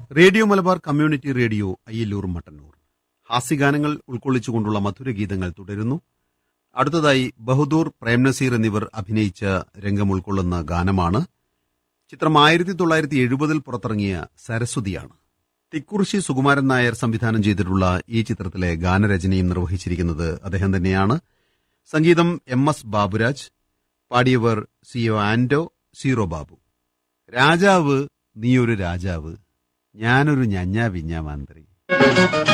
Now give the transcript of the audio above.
radio Malabar community radio Ayyallur Mattannur ഹാസ്യഗാനങ്ങൾ ഉൾക്കൊള്ളിച്ചുകൊണ്ടുള്ള മധുരഗീതങ്ങൾ തുടരുന്നു അടുത്തതായി ബഹദൂർ പ്രേംനസീർ എന്നിവർ അഭിനയിച്ച രംഗം ഉൾക്കൊള്ളുന്ന ഗാനമാണ് ചിത്രം ആയിരത്തി തൊള്ളായിരത്തി എഴുപതിൽ പുറത്തിറങ്ങിയ സരസ്വതിയാണ് തിക്കുറിശി സുകുമാരൻ നായർ സംവിധാനം ചെയ്തിട്ടുള്ള ഈ ചിത്രത്തിലെ ഗാനരചനയും നിർവഹിച്ചിരിക്കുന്നത് അദ്ദേഹം തന്നെയാണ് സംഗീതം എം എസ് ബാബുരാജ് പാടിയവർ C O Anto zero Babu രാജാവ് നീയൊരു രാജാവ് ഞാനൊരു ഞഞ്ഞാ വിഞ്ഞാ മന്ത്രി